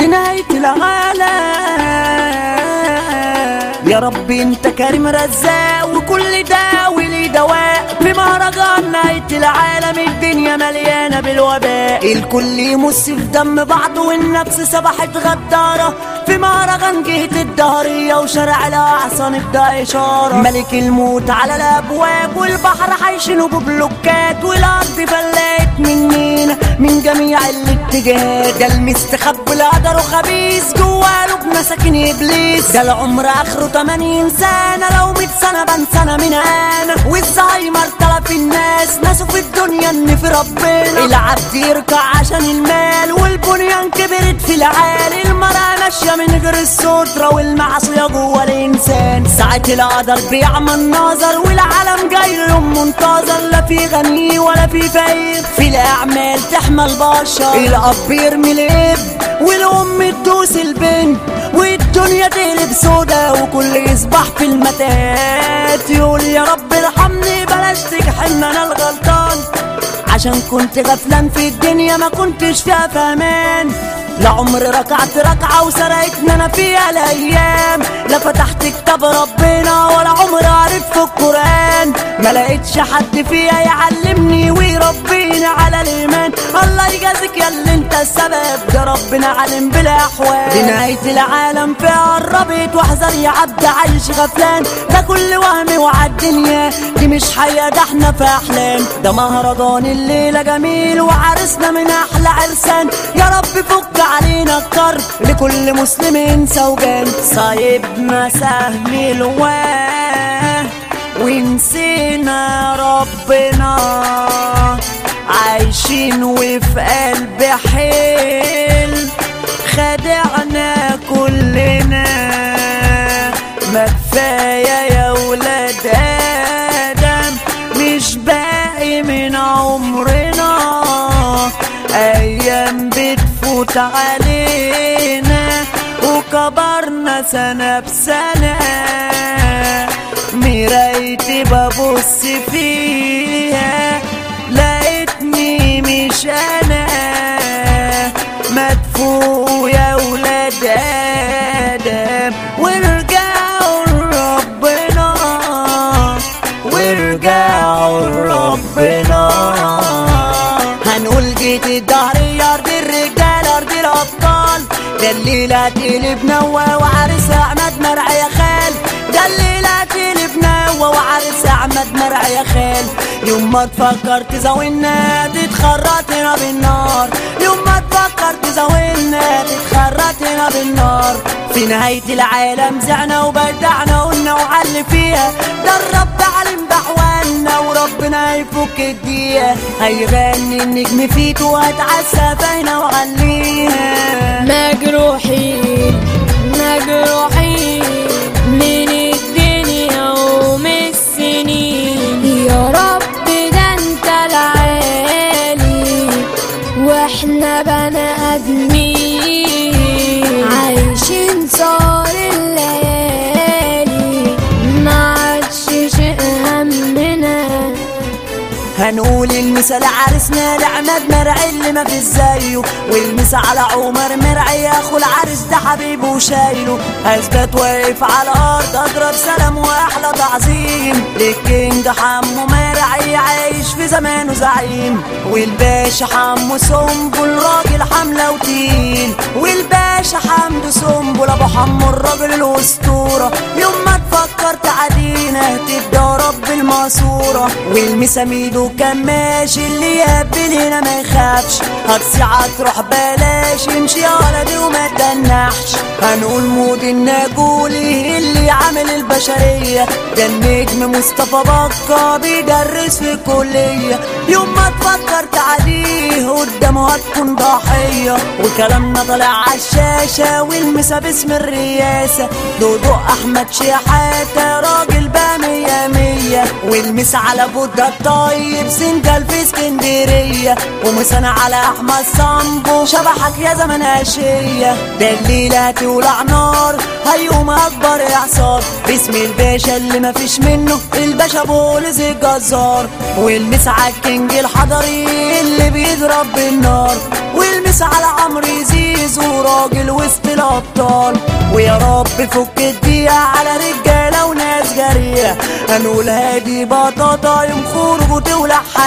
نهاية العالم يا رب انت كريم رزاق وكل ده ولي دواء في مهرجان نهاية العالم الدنيا مليانة بالوباء الكل يمس في دم بعض والنفس سبحت غدارة في مهرجان جهة الدهرية وشارع الأحصان ابدأ إشارة ملك الموت على الأبواب والبحر حيشنه ببلوكات والأرض فلقت مننا من جميع الاتجاهات ده المستخبي القدر وخبيث جوا قلوب مساكين إبليس ده العمر آخره 80 سنة لو 100 سنة بنسانا من أنا والزهايمر تلف الناس ناسوا في الدنيا إن في ربنا العبد يركع عشان المال والبنيان كبرت في العالي المرأة ماشية من غير السترة والمعصية جوا الإنسان ساعة القدر بيعمى النظر والعالم جاي لهم منتظر لا في غني ولا في فقير في الأعمال تحمى البشر الأب يرمي الابن والأم تدوس البنت والدنيا تقلب سودا وكل يصبح في المتات يقول يا رب ارحمني بلاش تجحن انا الغلطان عشان كنت غفلان في الدنيا ما كنتش فيها فاهمان لا عمر ركعت ركعة وسرقتنا انا فيها الايام لا فتحت كتاب ربنا ولا عمر قريت في القرآن ما لقيتش حد فيها يعلمني ويربيني على الايمان الله يجازيك يا اللي انت السبب ده ربنا عالم بالاحوال دي نهاية العالم فيها قربت واحذر يا عبد عايش غفلان ده كل وهم وعالدنيا دي مش حياة ده احنا في احلام ده مهرجان الليلة جميل وعرسنا من احلى عرسان يا رب فك علينا الكرب لكل مسلم سوجان صايبنا سهم الواه ونسينا ربنا عايشين وفي قلب حيل خدعنا كلنا ما كفاية يا ولاد آدم مش باقي من عمرنا أيام بتفوت علينا وكبرنا سنة بسنة مرايتي ببص فيها لقيتني مش أنا مدفوع يا ولاد آدم وارجعوا لربنا وارجعوا لربنا هنقول جيت الدهر أرض الرجال أرض الأبطال ده الليلة تقلب نوى وعرس أحمد مرعي يا خال ده الليلة تقلب نوى وعرس أحمد مرعي يا خال يوم ما تفكر تزاولنا تتخرط هنا بالنار يوم ما تفكر تزاولنا تتخرط هنا بالنار في نهاية العالم زعنا وبدعنا قلنا وعلي فيها ده الرب علم بحوالنا وربنا يفك الدقيقة هيغني النجم فيك وهتعسى فينا وعليها مجروحين مجروحين من الدنيا ومن السنين يا رب ده انت العالي واحنا بني ادمين عايشين صار الليالي ما عادش شيء همنا هنقول المثال عرسنا لعماد مرعي اللي ما في زيه والمسا على عمر مرعي اخو العرس ده حبيبه وشايله اثبت واقف على الارض اضرب سلام واحلى تعظيم للكينج حمو مرعي عايش في زمانه زعيم والباشا حمو سنبل راجل حمله وتقيل والباشا حمدو سنبل ابو حمو الراجل الاسطوره يوم ما تفكر تعدينا تبدا رب الماسوره والمساميدو كان ماشي اللي يقبل هنا ما يخافش هتصيع تروح بلاش امشي يا ولدي وما تنحش هنقول مود الناجولي اللي عامل البشرية ده النجم مصطفى بكا بيدرس في الكلية يوم ما تفكر تعديه قدامه هتكون ضحية وكلامنا طالع عالشاشة والمسا باسم الرئاسة دودو أحمد شحاتة راجل بقى مية مية والمسا على بودة الطيب سنجل في اسكندرية ومسانا على أحمد صامبو شبحك يا زمن أشية ده الليلة هتولع نار هيقوم أكبر إعصار باسم الباشا اللي مفيش منه الباشا بولز الجزار والمس على الكينج الحضري اللي بيضرب بالنار والمس على عمرو زيزو راجل وسط الابطال ويا رب فك الدقيقة على رجالة وناس جريئة هنقول هادي بطاطا يوم خروج وتولع